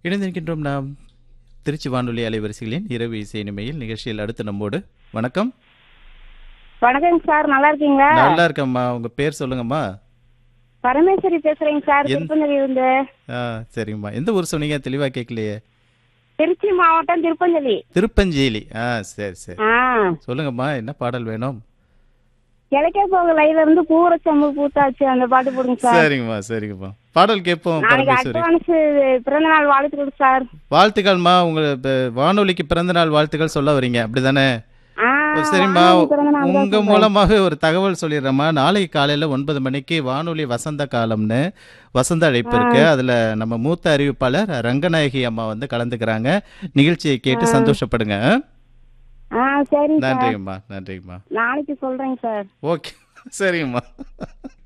இணைந்திருக்கின்றோம் நாம் திருச்சி வானொலி அலைவரிசைகளின் இரவு இசை இனிமையில் நிகழ்ச்சியில் அடுத்து நம்மோடு வணக்கம் வணக்கங்க சார் நல்லா இருக்கீங்களா நல்லா இருக்கம்மா உங்க பேர் சொல்லுங்கம்மா பரமேஸ்வரி பேசுறேங்க சார் எந்த- திருப்பந்தலி இருந்து ஆ சரிங்கம்மா எந்த ஊர் சொன்னீங்க தெளிவா கேட்கலையே திருச்சி மாவட்டம் திருப்பந்தலி திருப்பஞ்சேலி ஆ சரி சரி ஆ சொல்லுங்கம்மா என்ன பாடல் வேணும் கிழக்கே போக லைல இருந்து பூரச்சம்பு பூத்தாச்சு அந்த பாட்டு போடுங்க சார் சரிங்கம்மா சரிங்கம்மா பாடல் கேட்போம் நாளைக்கு பரமேஸ்வரி அட்வான்ஸ் பிறந்த நாள் வாழ்த்துக்கள் சார் வாழ்த்துக்கள்மா உங்க இப்ப வானொலிக்கு பிறந்த நாள் வாழ்த்துக்கள் சொல்ல வரீங்க அப்படிதானே ஆ ஓ, சரிம்மா வானொலி பிறந்த நாள் தான் உங்க சொல்றேன். மூலமாக ஒரு தகவல் சொல்லிடுறேம்மா நாளைக்கு காலையில ஒன்பது மணிக்கு வானொலி வசந்த காலம்னு வசந்த அழைப்பு இருக்கு அதுல நம்ம மூத்த அறிவிப்பாளர் ரங்கநாயகி அம்மா வந்து கலந்துக்கிறாங்க நிகழ்ச்சியை கேட்டு சந்தோஷப்படுங்க ஆ சரிங்க சார் நன்றிங்கம்மா நன்றிங்கம்மா நாளைக்கு சொல்றேங்க சார் ஓகே சரிங்கம்மா